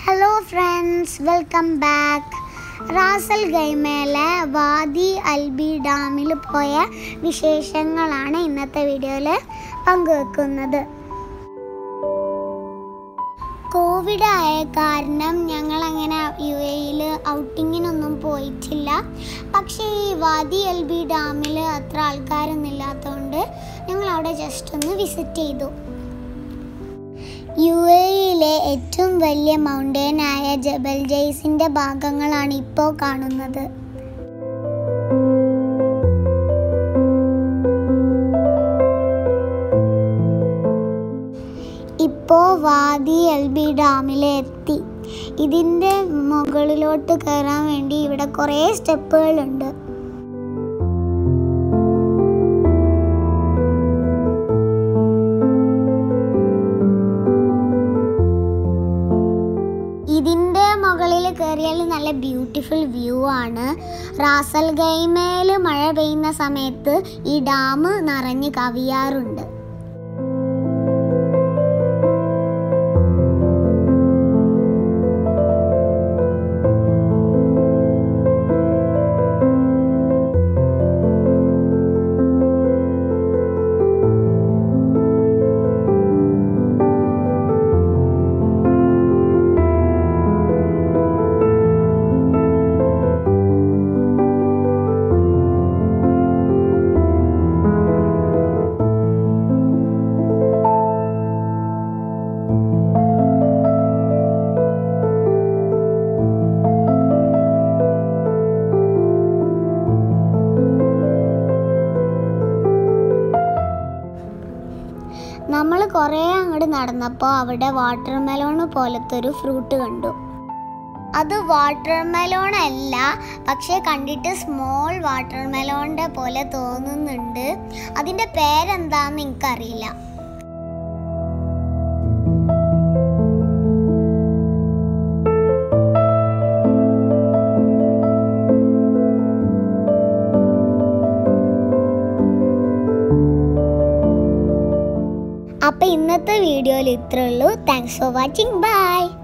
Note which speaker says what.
Speaker 1: hello friends welcome back റാസൽ ഗൈമയിലെ Wadi Al Bih ഡാമിൽ പോയ വിശേഷങ്ങളാണ് ഇന്നത്തെ വീഡിയോയിൽ പങ്കുവെക്കുന്നത് കോവിഡ് ആയ കാരണം ഞങ്ങൾ അങ്ങനെ യു എയിൽ ഔട്ടിങ്ങിനൊന്നും പോയിട്ടില്ല പക്ഷേ ഈ വാദി എൽ ബി ഡാമിൽ അത്ര ആൾക്കാരൊന്നും ഇല്ലാത്തതുകൊണ്ട് ഞങ്ങൾ അവിടെ ജസ്റ്റ് ഒന്ന് വിസിറ്റ് ചെയ്തു യു എയിലെ ഏറ്റവും വലിയ മൗണ്ടൈനായ ജബൽ ജെയ്സിന്റെ ഭാഗങ്ങളാണ് ഇപ്പോൾ കാണുന്നത് ഇപ്പോൾ വാദി എൽ ബി ഡാമിലെത്തി ഇതിൻ്റെ മുകളിലോട്ട് കയറാൻ വേണ്ടി ഇവിടെ കുറേ സ്റ്റെപ്പുകളുണ്ട് ഇതിൻ്റെ മുകളിൽ കയറിയാൽ നല്ല ബ്യൂട്ടിഫുൾ വ്യൂ ആണ് റാസൽ ഗൈമയിൽ മഴ പെയ്യുന്ന സമയത്ത് ഈ ഡാം നിറഞ്ഞ് കവിയാറുണ്ട് നമ്മൾ കുറേ അങ്ങോട്ട് നടന്നപ്പോൾ അവിടെ വാട്ടർ മെലോൺ പോലത്തെ ഒരു ഫ്രൂട്ട് കണ്ടു അത് വാട്ടർ മെലോൺ അല്ല പക്ഷേ കണ്ടിട്ട് സ്മോൾ വാട്ടർ മെലോണിൻ്റെ പോലെ തോന്നുന്നുണ്ട് അതിൻ്റെ പേരെന്താന്ന് എനിക്കറിയില്ല അപ്പോൾ ഇന്നത്തെ വീഡിയോയിൽ ഇത്രേ ഉള്ളൂ താങ്ക്സ് ഫോർ വാച്ചിങ് ബൈ